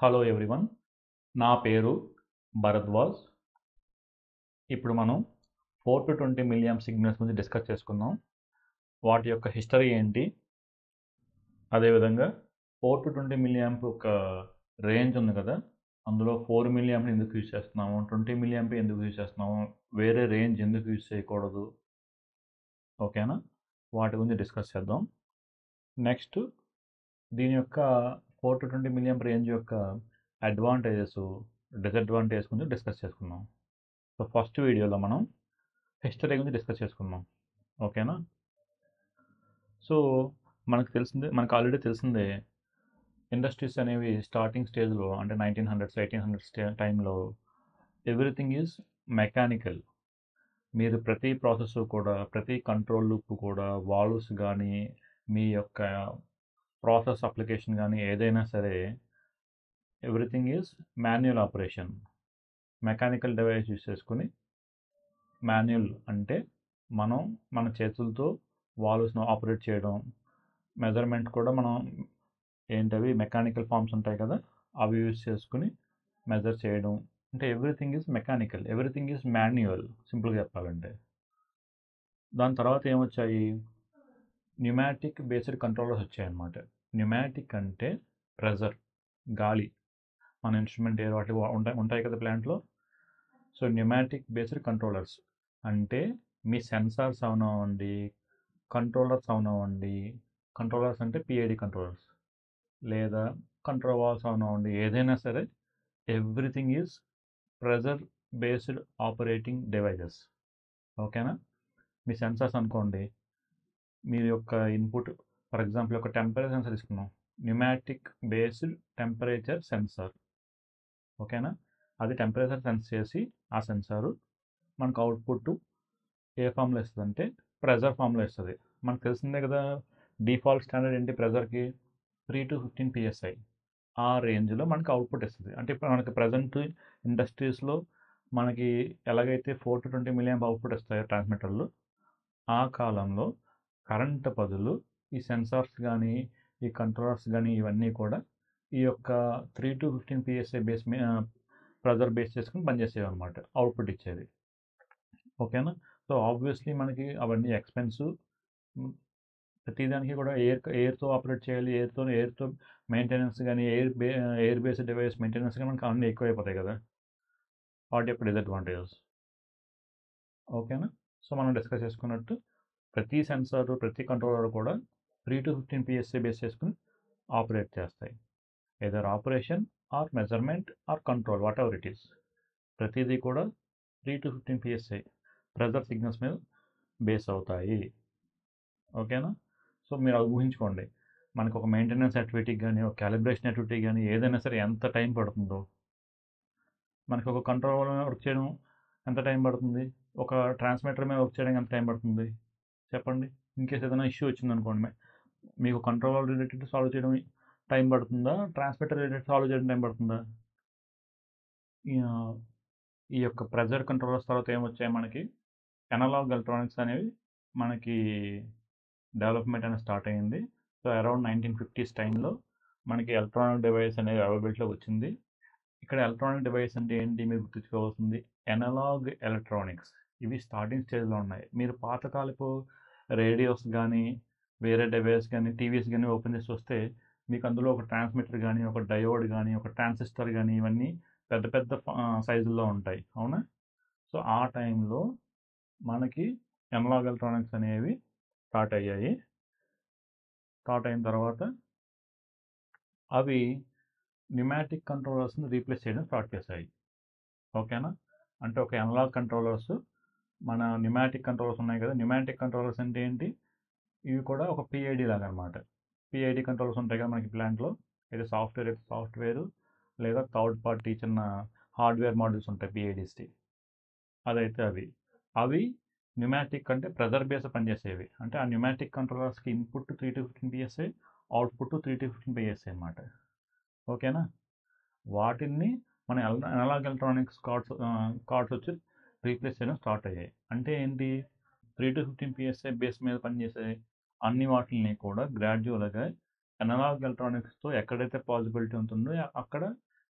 hello everyone నా పేరు భరద్వాజ్ ఇప్పుడు మనం four to twenty milliamp signals గురించి డిస్కస్ చేసుకుందాం వాటి యొక్క హిస్టరీ ఏంటి అదేవిధంగా ఫోర్ టు ట్వంటీ మిలియం ఒక రేంజ్ ఉంది కదా అందులో ఫోర్ మిలియం ఎందుకు యూజ్ చేస్తున్నాము ట్వంటీ మిలియం ఎందుకు యూజ్ చేస్తున్నాము వేరే రేంజ్ ఎందుకు యూజ్ చేయకూడదు ఓకేనా వాటి గురించి డిస్కస్ చేద్దాం నెక్స్ట్ దీని యొక్క four to twenty milliamp range యొక్క అడ్వాంటేజెస్ డిసడ్వాంటేజెస్ గురించి డిస్కస్ చేసుకుందాం సో ఫస్ట్ వీడియోలో మనం హిస్టరీ గురించి డిస్కస్ చేసుకుందాం ఓకేనా సో మనకు తెలిసిందే మనకు ఆల్రెడీ తెలిసిందే ఇండస్ట్రీస్ అనేవి స్టార్టింగ్ స్టేజ్లో అంటే నైన్టీన్ హండ్రెడ్స్ ఎయిటీన్ హండ్రెడ్స్ టైంలో ఎవ్రీథింగ్ ఈజ్ మెకానికల్ మీరు ప్రతి ప్రాసెస్ కూడా ప్రతి కంట్రోల్ లూప్ కూడా వాల్వ్స్ కానీ మీ యొక్క ప్రాసెస్ అప్లికేషన్ కానీ ఏదైనా సరే everything is manual operation mechanical device use చేసుకుని మాన్యువల్ అంటే మనం మన చేతులతో వాల్వ్స్ను ఆపరేట్ చేయడం మెజర్మెంట్ కూడా మనం ఏంటవి మెకానికల్ ఫామ్స్ ఉంటాయి కదా అవి యూజ్ చేసుకుని మెజర్ చేయడం అంటే everything is mechanical everything is manual సింపుల్గా చెప్పాలంటే దాని తర్వాత ఏమొచ్చాయి న్యూమాటిక్ బేస్డ్ కంట్రోలర్స్ వచ్చాయన్నమాట న్యూమాటిక్ అంటే ప్రెజర్ గాలి మన ఇన్స్ట్రుమెంట్ ఏ వాటి ఉంటాయి ఉంటాయి కదా ప్లాంట్లో సో న్యూమాటిక్ బేస్డ్ కంట్రోలర్స్ అంటే మీ సెన్సార్స్ అవునవ్వండి కంట్రోలర్స్ అవునవ్వండి కంట్రోలర్స్ అంటే పిఐడి కంట్రోలర్స్ లేదా కంట్రోల్ వాల్స్ అవునవ్వండి ఏదైనా సరే everything is pressure based operating devices ఓకేనా మీ సెన్సార్స్ అనుకోండి మీ యొక్క ఇన్పుట్ ఫర్ ఎగ్జాంపుల్ ఒక టెంపరేచర్ సెన్సర్ తీసుకున్నాం న్యూమాటిక్ బేస్డ్ టెంపరేచర్ సెన్సార్ ఓకేనా అది టెంపరేచర్ సెన్స్ చేసి ఆ సెన్సారు మనకు అవుట్పుట్ ఏ ఫామ్లో ఇస్తుంది అంటే ప్రెజర్ ఫామ్లో ఇస్తుంది మనకు తెలిసిందే కదా డిఫాల్ట్ స్టాండర్డ్ ఏంటి ప్రెజర్కి త్రీ టు ఫిఫ్టీన్ పిఎస్ఐ ఆ రేంజ్లో మనకి అవుట్పుట్ ఇస్తుంది అంటే ఇప్పుడు మనకి ప్రజెంట్ ఇండస్ట్రీస్లో మనకి ఎలాగైతే four to twenty milliamp output ఇస్తాయో ట్రాన్స్మిటర్లు ఆ కాలంలో కరెంట్ బదులు ఈ సెన్సార్స్ కానీ ఈ కంట్రోలర్స్ కానీ ఇవన్నీ కూడా ఈ యొక్క three to fifteen PSI base pressure base చేసుకుని పనిచేసేవి అనమాట అవుట్పుట్ ఇచ్చేది ఓకేనా సో ఆబ్వియస్లీ మనకి అవన్నీ ఎక్స్పెన్సివ్ ప్రతిదానికి కూడా ఎయిర్ ఎయిర్తో ఆపరేట్ చేయాలి ఎయిర్తో ఎయిర్తో మెయింటెనెన్స్ కానీ ఎయిర్ బే ఎయిర్ బేస్డ్ డివైస్ మెయింటెనెన్స్ కానీ మనకి అన్నీ ఎక్కువైపోతాయి కదా వాటి యొక్క డిసడ్వాంటేజెస్ ఓకేనా సో మనం డిస్కస్ చేసుకున్నట్టు ప్రతి సెన్సార్ ప్రతి కంట్రోలర్ కూడా three to fifteen PSI base చేసుకుని ఆపరేట్ చేస్తాయి either operation or measurement or control whatever it is ప్రతిదీ కూడా three to fifteen PSI pressure signals మీద బేస్ అవుతాయి ఓకేనా సో మీరు ఊహించుకోండి మనకు ఒక మెయింటెనెన్స్ యాక్టివిటీకి కానీ ఒక క్యాలిబ్రేషన్ యాక్టివిటీ కానీ ఏదైనా సరే ఎంత టైం పడుతుందో మనకి ఒక కంట్రోల్ వర్క్ చేయడం ఎంత టైం పడుతుంది ఒక ట్రాన్స్మిటర్ మీద వర్క్ చేయడానికి ఎంత టైం పడుతుంది చెప్పండి ఇన్కేస్ ఏదైనా ఇష్యూ వచ్చింది అనుకోండి మీకు కంట్రోల్ రిలేటెడ్ సాల్వ్ చేయడం టైం పడుతుందా ట్రాన్స్మిటర్ రిలేటెడ్ సాల్వ్ చేయడం టైం పడుతుందా ఈ యొక్క ప్రెజర్ కంట్రోలర్స్ తర్వాత ఏమొచ్చాయి మనకి ఎనలాగ్ ఎలక్ట్రానిక్స్ అనేవి మనకి డెవలప్మెంట్ అనేది స్టార్ట్ అయ్యింది సో అరౌండ్ నైన్టీన్ ఫిఫ్టీస్ టైంలో మనకి ఎలక్ట్రానిక్ డివైస్ అనేది అవైలబిలిటీలోకి వచ్చింది ఇక్కడ ఎలక్ట్రానిక్ డివైస్ అంటే ఏంటి మీరు గుర్తుంచుకోవాల్సింది ఎనలాగ్ ఎలక్ట్రానిక్స్ ఇవి స్టార్టింగ్ స్టేజ్లో ఉన్నాయి మీరు పాతకాలపు రేడియోస్ కానీ వేరే డివైస్ కానీ టీవీస్ కానీ ఓపెన్ చేసి వస్తే మీకు అందులో ఒక ట్రాన్స్మిటర్ కానీ ఒక డయోడ్ కానీ ఒక ట్రాన్సిస్టర్ కానీ ఇవన్నీ పెద్ద పెద్ద సైజుల్లో ఉంటాయి అవునా సో ఆ టైంలో మనకి ఎనలాగ్ ఎలక్ట్రానిక్స్ అనేవి స్టార్ట్ అయ్యాయి స్టార్ట్ అయిన తర్వాత అవి న్యూమాటిక్ కంట్రోలర్స్ని రీప్లేస్ చేయడం స్టార్ట్ చేశాయి ఓకేనా అంటే ఒక ఎనలాగ్ కంట్రోలర్స్ మన న్యూమాటిక్ కంట్రోలర్స్ ఉన్నాయి కదా న్యూమాటిక్ కంట్రోలర్స్ అంటే ఏంటి ఇవి కూడా ఒక పిఐడి లాగా అనమాట పిఐడి కంట్రోలర్స్ ఉంటాయి కదా మనకి ప్లాంట్లో అయితే సాఫ్ట్వేర్ అయితే సాఫ్ట్వేర్ లేదా థర్డ్ పార్టీ చిన్న హార్డ్వేర్ మోడల్స్ ఉంటాయి పిఐడిస్టి అదైతే అవి అవి న్యూమాటిక్ అంటే ప్రెజర్ బేస్ పనిచేసేవి అంటే ఆ న్యూమాటిక్ కంట్రోలర్స్కి input three to fifteen PSI output three to fifteen PSI అనమాట ఓకేనా వాటిని మన ఎనలాగ్ ఎలక్ట్రానిక్స్ కార్డ్స్ కార్డ్స్ వచ్చి రీప్లేస్ చేయడం స్టార్ట్ అయ్యాయి అంటే ఏంటి three to fifteen PSI base మీద పనిచేసే అన్ని వాటిని కూడా గ్రాడ్యువల్గా అనలాగ్ ఎలక్ట్రానిక్స్తో ఎక్కడైతే పాసిబిలిటీ ఉంటుందో అక్కడ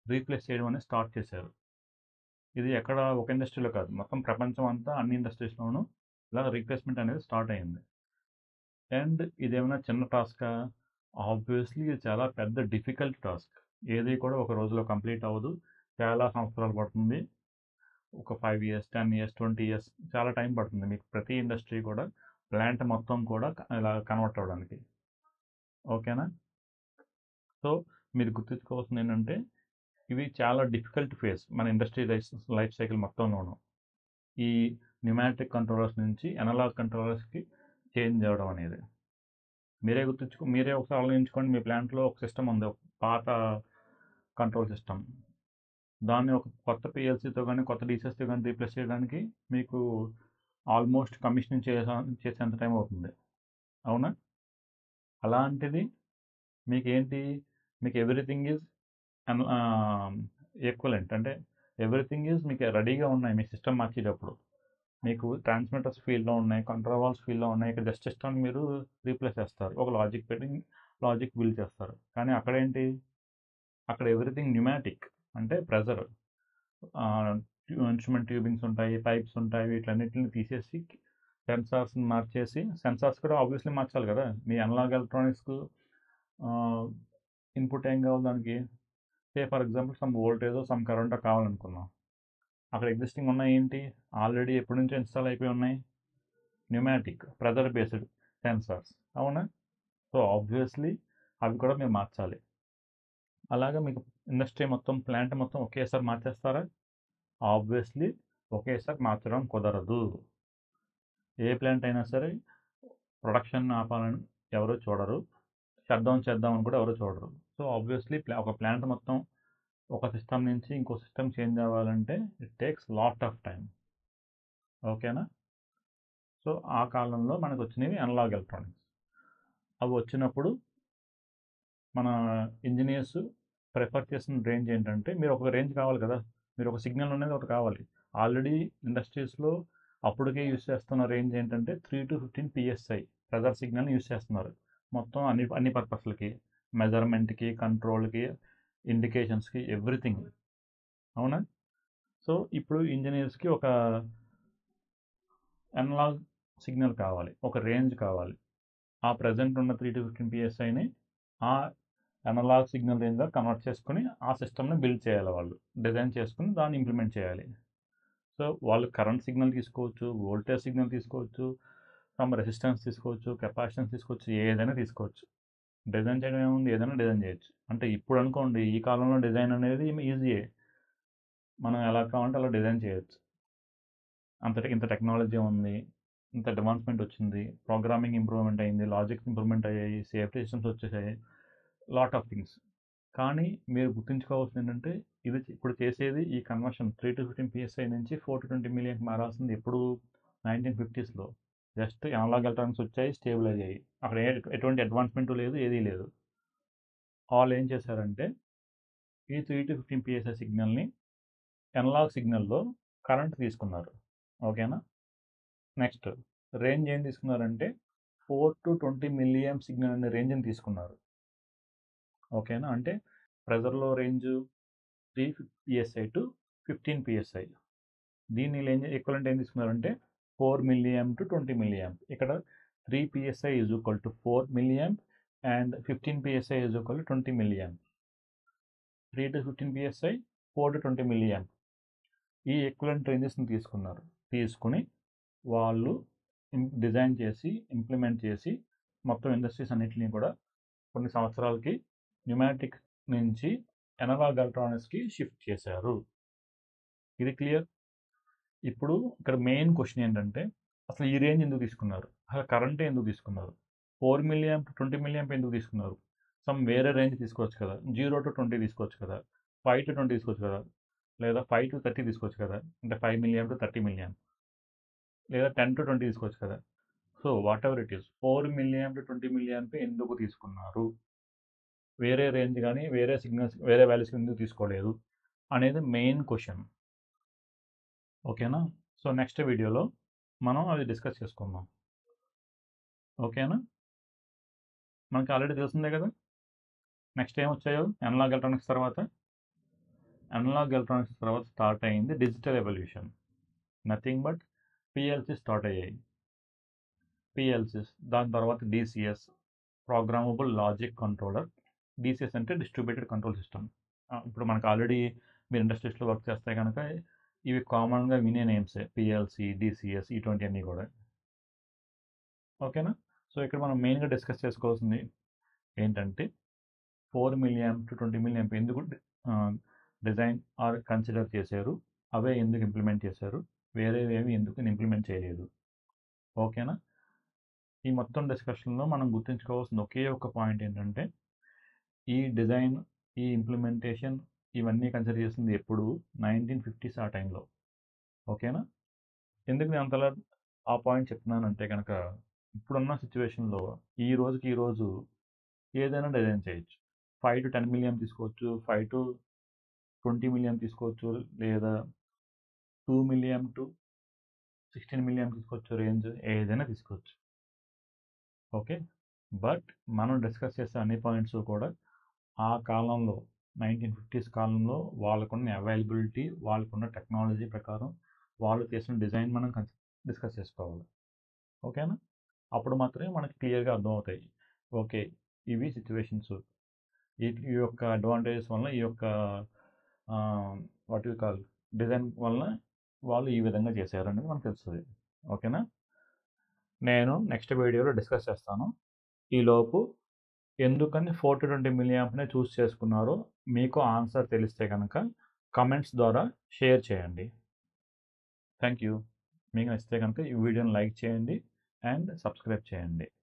రీప్లేస్ చేయడం అనేది స్టార్ట్ చేశారు ఇది ఎక్కడ ఒక ఇండస్ట్రీలో కాదు మొత్తం ప్రపంచం అంతా అన్ని ఇండస్ట్రీస్లోనూ ఇలా రీప్లేస్మెంట్ అనేది స్టార్ట్ అయింది అండ్ ఇదేమైనా చిన్న టాస్కా ఆబ్వియస్లీ ఇది చాలా పెద్ద డిఫికల్ట్ టాస్క్ ఏది కూడా ఒక రోజులో కంప్లీట్ అవ్వదు చాలా సంవత్సరాలు పడుతుంది ఒక five years ten years twenty years చాలా టైం పడుతుంది మీకు ప్రతి ఇండస్ట్రీ కూడా ప్లాంట్ మొత్తం కూడా ఇలా కన్వర్ట్ అవ్వడానికి ఓకేనా సో మీరు గుర్తుంచుకోవాల్సింది ఏంటంటే ఇవి చాలా డిఫికల్ట్ ఫేస్ మన ఇండస్ట్రీ లైఫ్ లైఫ్ సైకిల్ మొత్తంలోనూ ఈ న్యూమాటిక్ కంట్రోలర్స్ నుంచి ఎనలాగ్ కంట్రోలర్స్కి చేంజ్ అవ్వడం అనేది మీరే గుర్తుంచుకో మీరే ఒకసారి ఆలోచించుకోండి మీ ప్లాంట్లో ఒక సిస్టమ్ ఉంది ఒక పాత కంట్రోల్ సిస్టమ్ దాన్ని ఒక కొత్త పిఎల్సీతో కానీ కొత్త డీసెస్తో కానీ రీప్లేస్ చేయడానికి మీకు ఆల్మోస్ట్ కమిషనింగ్ చేసే చేసేంత టైం అవుతుంది అవునా అలాంటిది మీకు ఏంటి మీకు ఎవ్రీథింగ్ ఈజ్ ఈక్వలెంట్ అంటే ఎవ్రీథింగ్ ఈజ్ మీకు రెడీగా ఉన్నాయి మీ సిస్టమ్ మార్చేటప్పుడు మీకు ట్రాన్స్మిటర్స్ ఫీల్డ్లో ఉన్నాయి కంట్రోల్స్ ఫీల్డ్లో ఉన్నాయి ఇక్కడ జస్ట్ సిస్టమ్ మీరు రీప్లేస్ చేస్తారు ఒక లాజిక్ పెట్టి లాజిక్ బిల్డ్ చేస్తారు కానీ అక్కడ ఏంటి అక్కడ ఎవ్రీథింగ్ న్యూమాటిక్ అంటే ప్రెజర్ ఇన్స్ట్రుమెంట్ ట్యూబింగ్స్ ఉంటాయి పైప్స్ ఉంటాయి వీటిలన్నిటిని తీసేసి సెన్సార్స్ని మార్చేసి సెన్సార్స్ కూడా ఆబ్వియస్లీ మార్చాలి కదా మీ అనలాగ్ ఎలక్ట్రానిక్స్కు ఇన్పుట్ ఏం కావాలి దానికి say for example some voltage some current కావాలనుకున్నాం అక్కడ ఎగ్జిస్టింగ్ ఉన్నాయి ఏంటి ఆల్రెడీ ఎప్పటి నుంచో ఇన్స్టాల్ అయిపోయి ఉన్నాయి న్యూమాటిక్ ప్రెజర్ బేస్డ్ సెన్సార్స్ అవునా సో ఆబ్వియస్లీ అవి కూడా మీరు మార్చాలి అలాగా మీకు ఇండస్ట్రీ మొత్తం ప్లాంట్ మొత్తం ఒకేసారి మార్చేస్తారా ఆబ్వియస్లీ ఒకేసారి మార్చడం కుదరదు ఏ ప్లాంట్ అయినా సరే ప్రొడక్షన్ ఆపాలని ఎవరు చూడరు షట్ డౌన్ చేద్దామని కూడా ఎవరు చూడరు సో ఆబ్వియస్లీ ఒక ప్లాంట్ మొత్తం ఒక సిస్టమ్ నుంచి ఇంకో సిస్టమ్ చేంజ్ అవ్వాలంటే it takes lot of time ఓకేనా సో ఆ కాలంలో మనకు వచ్చినవి అనలాగ్ ఎలక్ట్రానిక్స్ అవి వచ్చినప్పుడు మన ఇంజనీర్స్ ప్రిఫర్ చేసిన రేంజ్ ఏంటంటే మీరు ఒక రేంజ్ కావాలి కదా మీరు ఒక సిగ్నల్ అనేది ఒకటి కావాలి ఆల్రెడీ ఇండస్ట్రీస్లో అప్పటికే యూస్ చేస్తున్న రేంజ్ ఏంటంటే three to fifteen PSI pressure సిగ్నల్ని యూస్ చేస్తున్నారు మొత్తం అన్ని అన్ని పర్పస్లకి మెజర్మెంట్కి కంట్రోల్కి ఇండికేషన్స్కి ఎవ్రీథింగ్ అవునా సో ఇప్పుడు ఇంజనీర్స్కి ఒక అనలాగ్ సిగ్నల్ కావాలి ఒక రేంజ్ కావాలి ఆ ప్రజెంట్ ఉన్న త్రీ టు ఫిఫ్టీన్ పిఎస్ఐని ఆ అనలాగ్ సిగ్నల్ రేంజ్గా కన్వర్ట్ చేసుకుని ఆ సిస్టమ్ని బిల్డ్ చేయాలి వాళ్ళు డిజైన్ చేసుకుని దాన్ని ఇంప్లిమెంట్ చేయాలి సో వాళ్ళు కరెంట్ సిగ్నల్ తీసుకోవచ్చు వోల్టేజ్ సిగ్నల్ తీసుకోవచ్చు సమ్ రెసిస్టెన్స్ తీసుకోవచ్చు కెపాసిటెన్స్ తీసుకోవచ్చు ఏదైనా తీసుకోవచ్చు డిజైన్ చేయడం ఏముంది ఏదైనా డిజైన్ చేయొచ్చు అంటే ఇప్పుడు అనుకోండి ఈ కాలంలో డిజైన్ అనేది ఈజీయే మనం ఎలా కావాలంటే అలా డిజైన్ చేయొచ్చు అంత ఇంత టెక్నాలజీ ఉంది ఇంత అడ్వాన్స్మెంట్ వచ్చింది ప్రోగ్రామింగ్ ఇంప్రూవ్మెంట్ అయింది లాజిక్ ఇంప్రూవ్మెంట్ అయ్యాయి సేఫ్టీ సిస్టమ్స్ వచ్చేసాయి లాట్ ఆఫ్ థింగ్స్ కానీ మీరు గుర్తుంచుకోవాల్సింది ఏంటంటే ఇది ఇప్పుడు చేసేది ఈ conversion three to fifteen PSI నుంచి ఫోర్ టు ట్వంటీ మిలియన్కి మారాల్సింది ఎప్పుడు నైన్టీన్ ఫిఫ్టీస్లో జస్ట్ అనలాగ్ ఎలక్ట్రానిక్స్ వచ్చాయి స్టేబుల్ అయ్యాయి అక్కడ ఎటువంటి అడ్వాన్స్మెంట్ లేదు ఏదీ లేదు వాళ్ళు ఏం చేశారంటే ఈ త్రీ టు ఫిఫ్టీన్ పిఎస్ఐ సిగ్నల్ని ఎనలాగ్ సిగ్నల్లో కరెంట్ తీసుకున్నారు ఓకేనా నెక్స్ట్ రేంజ్ ఏం తీసుకున్నారంటే four to twenty milliamp signal అనే రేంజ్ని తీసుకున్నారు ఓకేనా అంటే ప్రెజర్లో range three PSI to fifteen PSI దీన్ని ఏం ఈక్వలెంట్ ఏం తీసుకున్నారంటే four milliamp to twenty milliamp ఇక్కడ three PSI is equal to four milliamp and fifteen PSI is equal to twenty milliamp three to fifteen PSI four to twenty milliamp ఈ equivalent రేంజెస్ని తీసుకున్నారు తీసుకుని వాళ్ళు design చేసి implement చేసి మొత్తం industries అన్నిటిని కూడా కొన్ని సంవత్సరాలకి న్యూమాటిక్ నుంచి ఎనలాగ్ ఎలక్ట్రానిక్స్కి షిఫ్ట్ చేశారు ఇది క్లియర్ ఇప్పుడు ఇక్కడ మెయిన్ క్వశ్చన్ ఏంటంటే అసలు ఈ రేంజ్ ఎందుకు తీసుకున్నారు అసలు కరెంటే ఎందుకు తీసుకున్నారు four milliamp to twenty milliamp ఎందుకు తీసుకున్నారు సమ్ వేరే రేంజ్ తీసుకోవచ్చు కదా జీరో టు ట్వంటీ తీసుకోవచ్చు కదా ఫైవ్ టు ట్వంటీ తీసుకోవచ్చు కదా లేదా ఫైవ్ టు థర్టీ తీసుకోవచ్చు కదా అంటే five milliamp to thirty milliamp లేదా టెన్ టు ట్వంటీ తీసుకోవచ్చు కదా so whatever it is four milliamp to twenty మిలియన్పై ఎందుకు తీసుకున్నారు వేరే రేంజ్ కానీ వేరే సిగ్నల్స్ వేరే వాల్యూస్ ఎందుకు తీసుకోలేదు అనేది మెయిన్ క్వశ్చన్ ఓకేనా సో నెక్స్ట్ వీడియోలో మనం అది డిస్కస్ చేసుకుందాం ఓకేనా మనకి ఆల్రెడీ తెలిసిందే కదా నెక్స్ట్ ఏం వచ్చాయో ఎనలాగ్ ఎలక్ట్రానిక్స్ తర్వాత అనలాగ్ ఎలక్ట్రానిక్స్ తర్వాత స్టార్ట్ అయింది digital evolution nothing but PLC start అయ్యాయి పిఎల్సిస్ దాని తర్వాత DCS programmable logic controller DCS అంటే డిస్ట్రిబ్యూటెడ్ కంట్రోల్ సిస్టమ్ ఇప్పుడు మనకు ఆల్రెడీ మీరు ఇండస్ట్రీస్లో వర్క్ చేస్తే కనుక ఇవి కామన్గా వినే నేమ్సే పిఎల్సి డిసిఎస్ ఇటువంటి అన్నీ కూడా ఓకేనా సో ఇక్కడ మనం మెయిన్గా డిస్కస్ చేసుకోవాల్సింది ఏంటంటే four milliamp to twenty milliamp ఎందుకు డిజైన్ ఆర్ కన్సిడర్ చేశారు అవే ఎందుకు ఇంప్లిమెంట్ చేశారు వేరేవేవి ఎందుకు ఇంప్లిమెంట్ చేయలేదు ఓకేనా ఈ మొత్తం డిస్కషన్లో మనం గుర్తుంచుకోవాల్సిన ఒకే ఒక పాయింట్ ఏంటంటే ఈ డిజైన్ ఈ ఇంప్లిమెంటేషన్ ఇవన్నీ కన్సిడర్ చేసింది ఎప్పుడు నైన్టీన్ ఫిఫ్టీస్ ఆ టైంలో ఓకేనా ఎందుకు నేను అంతలా ఆ పాయింట్ చెప్తున్నానంటే కనుక ఇప్పుడున్న సిచ్యువేషన్లో ఈ రోజుకి ఈ రోజు ఏదైనా డిజైన్ చేయొచ్చు ఫైవ్ టు టెన్ మిలియన్ తీసుకోవచ్చు ఫైవ్ టు ట్వంటీ మిలియన్ తీసుకోవచ్చు లేదా two million to sixteen million తీసుకోవచ్చు రేంజ్ ఏదైనా తీసుకోవచ్చు ఓకే బట్ మనం డిస్కస్ చేసే అన్ని పాయింట్స్ కూడా ఆ కాలంలో నైన్టీన్ ఫిఫ్టీస్ కాలంలో వాళ్ళకున్న అవైలబిలిటీ వాళ్ళకున్న టెక్నాలజీ ప్రకారం వాళ్ళు చేసిన డిజైన్ మనం డిస్కస్ చేసుకోవాలి ఓకేనా అప్పుడు మాత్రమే మనకి క్లియర్గా అర్థమవుతాయి ఓకే ఇవి సిచ్యువేషన్స్ ఈ ఈ యొక్క అడ్వాంటేజెస్ వలన ఈ యొక్క వాట్ యూ కాల్ డిజైన్ వలన వాళ్ళు ఈ విధంగా చేశారు అనేది మనకు తెలుస్తుంది ఓకేనా నేను నెక్స్ట్ వీడియోలో డిస్కస్ చేస్తాను ఈలోపు ఎందుకని ఫోర్ టు ట్వంటీ మిలియంప్నే చూస్ చేసుకున్నారో మీకు ఆన్సర్ తెలిస్తే కనుక కమెంట్స్ ద్వారా షేర్ చేయండి థ్యాంక్ యూ మీకు నచ్చితే కనుక ఈ వీడియోని లైక్ చేయండి అండ్ సబ్స్క్రైబ్ చేయండి